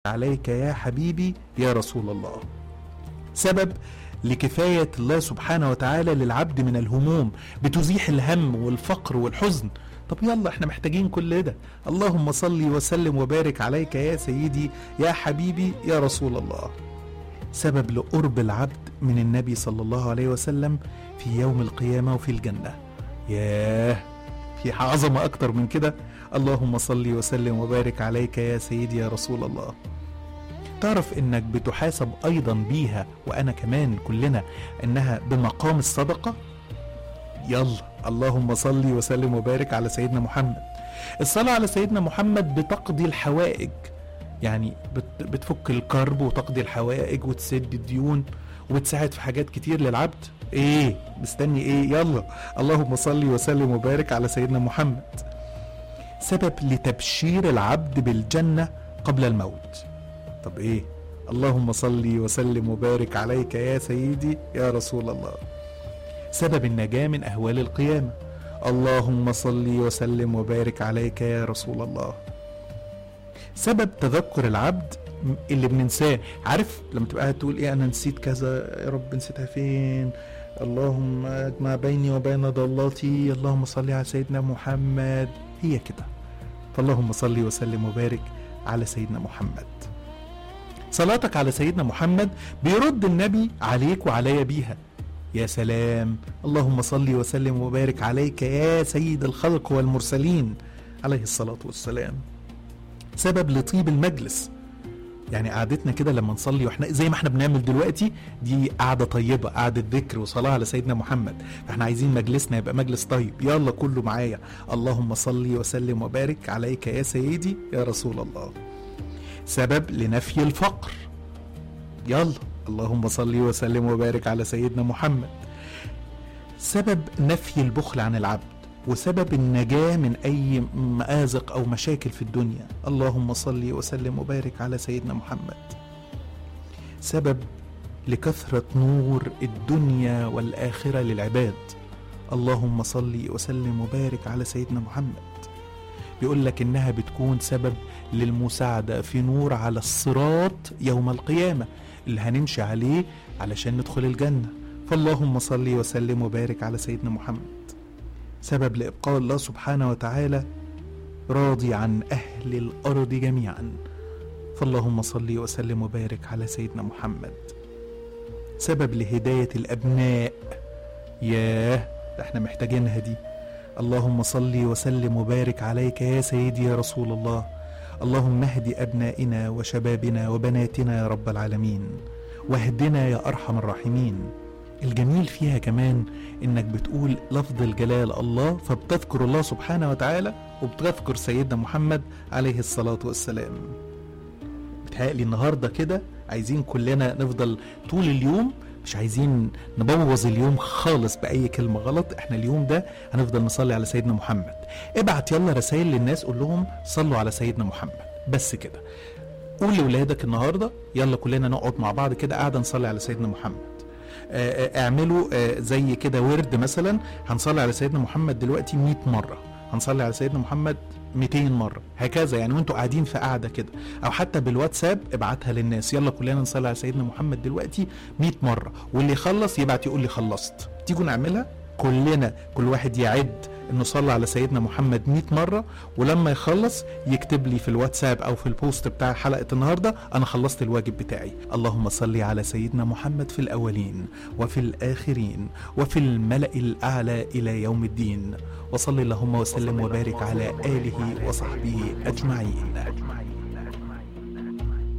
عليك يا حبيبي يا رسول الله سبب لكفاية الله سبحانه وتعالى للعبد من الهموم بتزيح الهم والفقر والحزن طب يلا احنا محتاجين كل ده اللهم صل وسلم وبارك عليك يا سيدي يا حبيبي يا رسول الله سبب لقرب العبد من النبي صلى الله عليه وسلم في يوم القيامة وفي الجنة ياه في عظمة أكتر من كده اللهم صل وسلم وبارك عليك يا سيدي يا رسول الله تعرف انك بتحاسب ايضا بيها وانا كمان كلنا انها بمقام الصدقه يلا اللهم صل وسلم وبارك على سيدنا محمد الصلاه على سيدنا محمد بتقضي الحوائج يعني بت- بتفك الكرب وتقضي الحوائج وتسد الديون وبتساعد في حاجات كتير للعبد ايه مستني ايه يلا اللهم صل وسلم وبارك على سيدنا محمد سبب لتبشير العبد بالجنه قبل الموت طب ايه اللهم صل وسلم وبارك عليك يا سيدي يا رسول الله سبب النجاة من أهوال القيامة اللهم صل وسلم وبارك عليك يا رسول الله سبب تذكر العبد اللي بننساه عارف لما تبقى قاعد تقول ايه انا نسيت كذا يا رب نسيتها فين اللهم اجمع بيني وبين ضلاتي اللهم صل على سيدنا محمد هي كده فاللهم صل وسلم وبارك على سيدنا محمد صلاتك على سيدنا محمد بيرد النبي عليك وعليا بيها يا سلام اللهم صل وسلم وبارك عليك يا سيد الخلق والمرسلين عليه الصلاة والسلام سبب لطيب المجلس يعني قعدتنا كده لما نصلي واحنا زي ما احنا بنعمل دلوقتي دي قعده طيبه قعده ذكر وصلاه على سيدنا محمد فاحنا عايزين مجلسنا يبقى مجلس طيب يلا كله معايا اللهم صل وسلم وبارك عليك يا سيدي يا رسول الله سبب لنفي الفقر يلا اللهم صل وسلم وبارك على سيدنا محمد سبب نفي البخل عن العبد وسبب النجاة من أي مآزق أو مشاكل في الدنيا اللهم صل وسلم وبارك على سيدنا محمد سبب لكثرة نور الدنيا والآخرة للعباد اللهم صل وسلم وبارك على سيدنا محمد بيقول لك إنها بتكون سبب للمساعدة في نور على الصراط يوم القيامة اللي هنمشي عليه علشان ندخل الجنة فاللهم صل وسلم وبارك على سيدنا محمد سبب لإبقاء الله سبحانه وتعالى راضي عن أهل الأرض جميعا فاللهم صل وسلم وبارك على سيدنا محمد سبب لهداية الأبناء ياه ده احنا محتاجينها دي اللهم صل وسلم وبارك عليك يا سيدي يا رسول الله اللهم اهد أبنائنا وشبابنا وبناتنا يا رب العالمين واهدنا يا أرحم الراحمين الجميل فيها كمان انك بتقول لفظ الجلال الله فبتذكر الله سبحانه وتعالى وبتذكر سيدنا محمد عليه الصلاة والسلام بتهيألي النهاردة كده عايزين كلنا نفضل طول اليوم مش عايزين نبوظ اليوم خالص بأي كلمة غلط احنا اليوم ده هنفضل نصلي على سيدنا محمد ابعت يلا رسائل للناس قول لهم صلوا على سيدنا محمد بس كده قول لولادك النهارده يلا كلنا نقعد مع بعض كده قاعده نصلي على سيدنا محمد آه، آه، اعملوا آه، زي كده ورد مثلا هنصلي على سيدنا محمد دلوقتي 100 مره هنصلي على سيدنا محمد 200 مره هكذا يعني وانتوا قاعدين في قاعده كده او حتى بالواتساب ابعتها للناس يلا كلنا نصلي على سيدنا محمد دلوقتي 100 مره واللي يخلص يبعت يقول لي خلصت تيجوا نعملها كلنا كل واحد يعد انه صلى على سيدنا محمد 100 مره ولما يخلص يكتب لي في الواتساب او في البوست بتاع حلقه النهارده انا خلصت الواجب بتاعي اللهم صل على سيدنا محمد في الاولين وفي الاخرين وفي الملا الاعلى الى يوم الدين وصل اللهم وسلم وبارك على اله وصحبه اجمعين